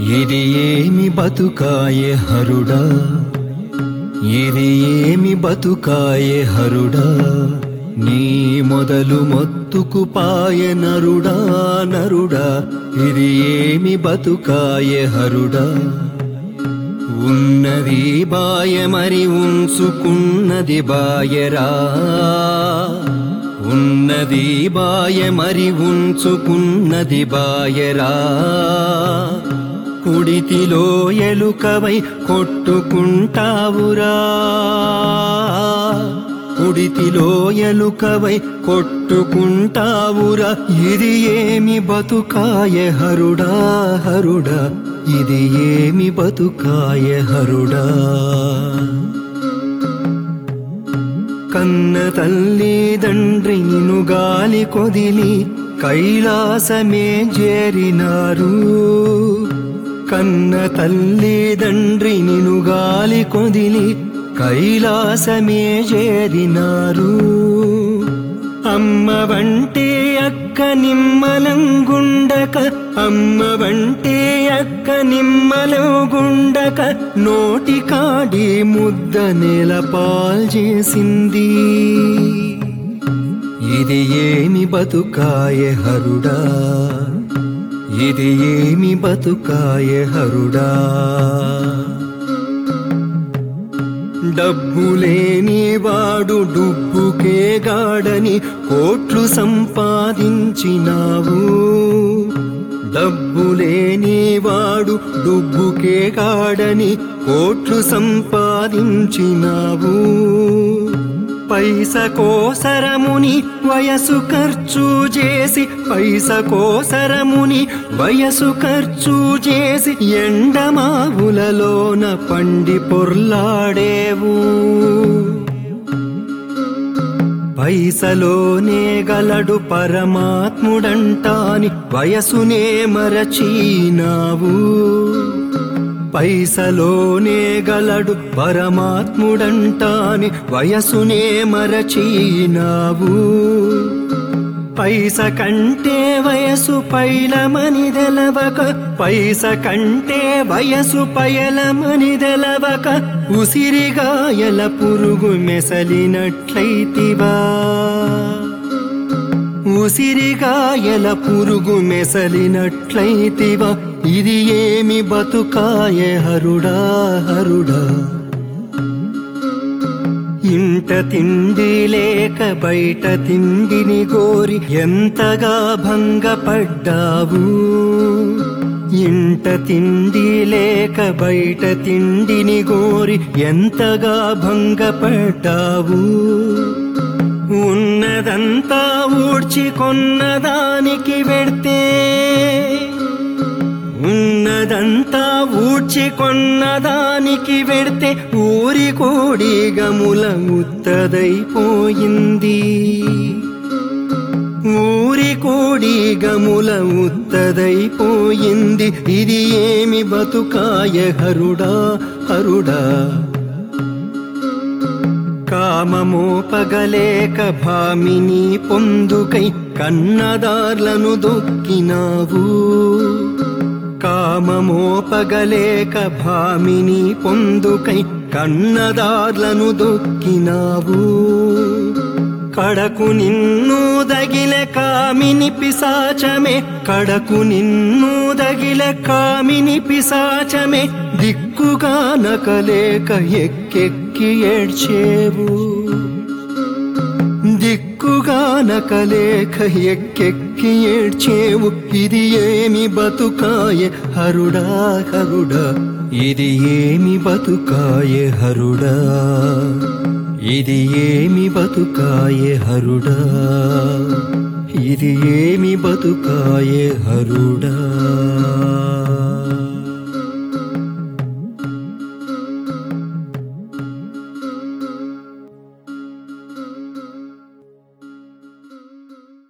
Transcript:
ఇది ఏమి బతుకాయే హరుడా ఇది ఏమి బతుకాయే హరుడా నీ మొదలు మొత్తుకు పాయ నరుడా నరుడా ఇది ఏమి బతుకాయే హరుడా ఉన్నది బాయ మరి ఉంచుకున్నది బాయరా ఉన్నది బాయ మరి ఉంచుకున్నది బాయరా కుడితిలో ఎలుకవై కొట్టుకుంటావురా కుడితిలో ఎలుకవై కొట్టుకుంటావురా ఇది ఏమి బతుకాయ హరుడా హరుడా ఇది ఏమి బతుకాయ హరుడా కన్న తల్లి తండ్రి నిన్ను గాలి కొదిలి కైలాసమే చేరినారు కన్న తల్లి తండ్రి నిన్ను గాలి కొదిలి కైలాసమే చేరినారు అమ్మ వంటే అక్క నిమ్మలంగుండక అమ్మ వంటే అక్క నిమ్మలంగుండక నోటి కాడి ముద్ద నేల పాల్చేసింది ఇది ఏమి బతుకాయ హరుడా ఇది ఏమి బతుకాయ హరుడా డబ్బు లేని వాడు డుబ్బుకే గాడని కోట్లు సంపాదించినావు డబ్బు లేని వాడు డుబ్బుకే గాడని కోట్లు సంపాదించినావు పైస కోసరముని వయసు ఖర్చు చేసి పైస కోసరముని వయసు ఖర్చు చేసి ఎండమావులలోన పండి పొర్లాడేవు పైసలోనే గలడు పరమాత్ముడంటాని వయసునే మరచీనావు పైసలోనే గలడు పరమాత్ముడంటాని వయసునే మరచీనావు పైస కంటే వయసు పైలమని తెలవక పైస కంటే వయసు పయలమని తెలవక ఉసిరిగాయల పురుగు మెసలినట్లయితివా ఉసిరిగాయల పురుగు మెసలినట్లయితివా ఇది ఏమి బతుకాయ హరుడా హరుడా ఇంట తిండి లేక బయట తిండిని గోరి ఎంతగా భంగపడ్డావు ఇంట తిండి లేక బయట తిండిని గోరి ఎంతగా భంగపడ్డావు ఉన్నదంతా ఊడ్చి కొన్నదానికి వెడితే ఉన్నదంతా ఊడ్చి కొన్నదానికి వెడితే ఊరి కోడి గముల ఉత్తదైపోయింది ఊరి కోడి గముల ఉత్తదైపోయింది ఇది ఏమి బతుకాయ హరుడా హరుడా కామమోపగలేక భామిని పొందుకై కన్నదార్లను దొక్కినావు కామమోపగలేక భామిని పొందుకై కన్నదార్లను దొక్కినావు కడకు నిన్ను దగిల కామిని పిశాచమే కడకు నిన్ను దగిల కామిని పిశాచమే దిక్కుగా నకలేక ఎక్కెక్కి ఏడ్చేవు దిక్కుగా నకలేక ఎక్కెక్కి ఏడ్చేవు ఇది ఏమి బతుకాయ హరుడా హరుడా ఇది ఏమి బతుకాయ హరుడా ఇది ఏమి బతుకాయ హరుడా ఇది ఏమి బతుకాయ హరుడా